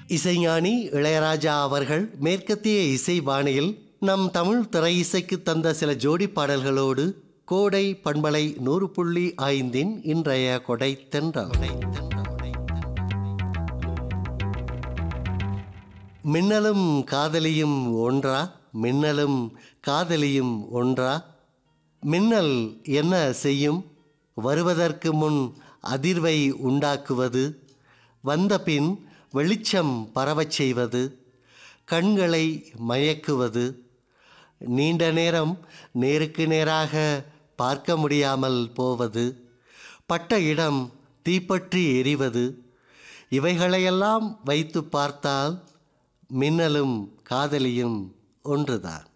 இசைஞானி இளையராஜா அவர்கள் மேற்கத்திய இசை பாணியில் நம் தமிழ் திரை இசைக்கு தந்த சில ஜோடி பாடல்களோடு கோடை பண்பலை நூறு புள்ளி ஐந்தின் இன்றைய கொடை தென்றல் மின்னலும் காதலியும் ஒன்றா மின்னலும் காதலியும் ஒன்றா மின்னல் என்ன செய்யும் வருவதற்கு முன் அதிர்வை உண்டாக்குவது வந்தபின் வெளிச்சம் பரவச் செய்வது கண்களை மயக்குவது நீண்ட நேரம் நேருக்கு நேராக பார்க்க முடியாமல் போவது பட்ட இடம் தீப்பற்றி எரிவது இவைகளையெல்லாம் வைத்து பார்த்தால் மின்னலும் காதலியும் ஒன்றுதான்